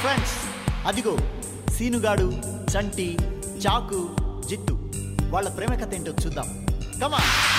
friends అదిగో సీనుగాడు చంటి చాకు జిట్టు వాళ్ళ ప్రేమ కథ ఏంటో చూద్దాం కమా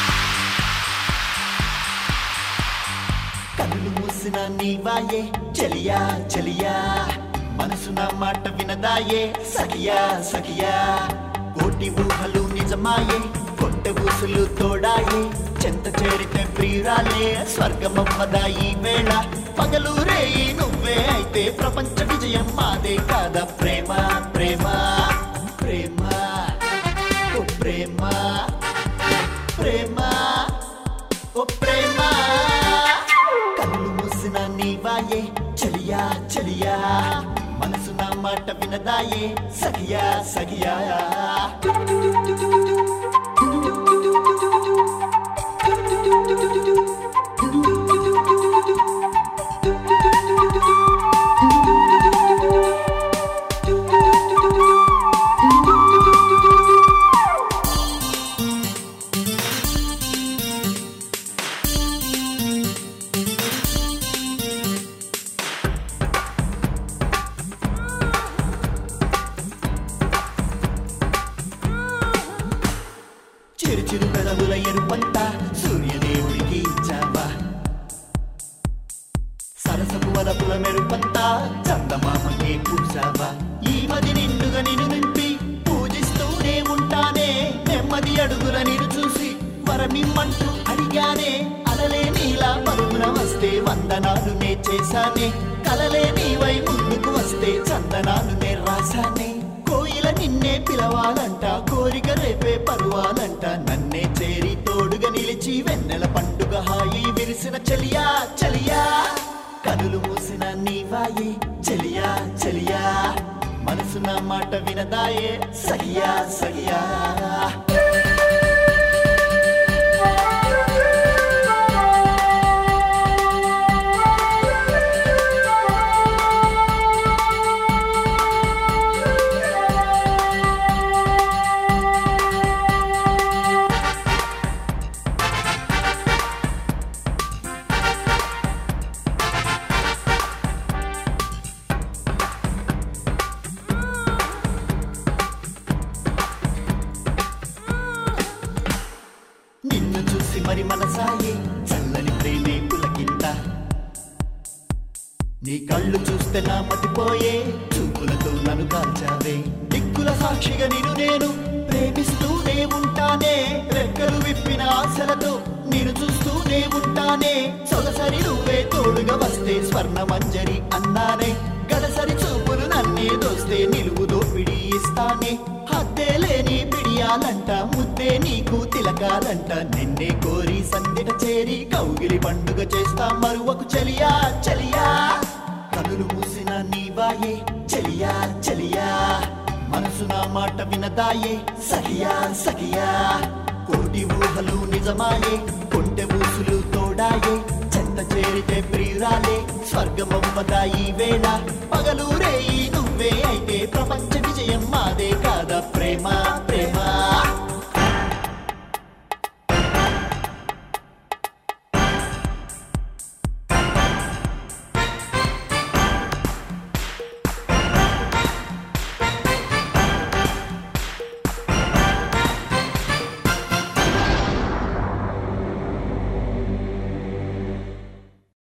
కళ్ళు మూసిన నీవాయే చెలియా చెలియా మనసు నా మాట వినదాయే సఖియా సఖియా కోటి ఊహలు నిజమాయే కొంటె ఊసులు తోడాయే చెంత చేరితే ప్రియురాలే స్వర్గమవ్వదా ఈ వేళ పగలు రేయి నువ్వే అయితే ప్రపంచ విజయం మాదే కాదా ప్రేమ ప్రేమ ప్రేమ ఓ ప్రేమ ప్రేమ ఓ ప్రేమ కళ్ళు మూసిన నీవాయే చలియా చలియా మనసు నా మాట వినదాయే సఖియా సఖియా చిరు చిరు పెదవుల ఎరుపంతా సూర్యదేవుడికి ఇచ్చావా సరసపు వలపుల మెరుపంతా చందమామకే పూసావా ఈ మది నిండుగా నిన్ను నింపి పూజిస్తూనే ఉంటానే నెమ్మది అడుగుల నిన్ను చూసి వరమిమ్మంటూ అడిగానే అలలే నీలా పరుగున వస్తే వందనాలు నే చేశానే కలలే నీవై ముందుకు వస్తే చందనాలు నే రాశానే కోయిల నిన్నే పిలవాలంట కోరిక రేపే పరువాలంట నన్నే చేరి తోడుగా నిలిచి వెన్నెల పండుగ హాయి విరిసిన చలియా చలియా కనులు మూసిన నీవాయే చలియా చలియా మనసు నా మాట వినదాయే సగియా సగియా నిన్ను చూసి మరి మనసాయే చల్లని ప్రేమే పులకింత నీ కళ్ళు చూస్తే నా మతిపోయే చూపులతో నన్ను కాల్చావే దిక్కుల సాక్షిగా నిన్ను నేను ప్రేమిస్తూనే ఉంటానే రెక్కలు విప్పిన ఆశలతో నేను చూస్తూనే ఉంటానే సొగసరి నువ్వే తోడుగా వస్తే స్వర్ణ మంజరి అన్నానే గడసరి చూపులు నన్నే దోస్తే నిలువు దోపిడి ఇస్తానే హద్దే లేని పిడియాలంట ముద్దే నీకు తిలకాలంట నిన్నే కోరి సందిట చేరి కౌగిలి పండుగ చేస్తా మరువకు చలియా చలియా కనులు మూసిన నీవాయే చలియా చలియా మనసు నా మాట వినదాయే సఖియా సఖియా కోటి ఊహలు నిజమాయే కొంటె ఊసులు తోడాయే చెంత చేరితే ప్రియురాలే స్వర్గమవ్వదా ఈ వేళ పగలు రేయి నువ్వే అయితే ప్రపంచ విజయం మాదే కాదా ప్రేమ ప్రేమ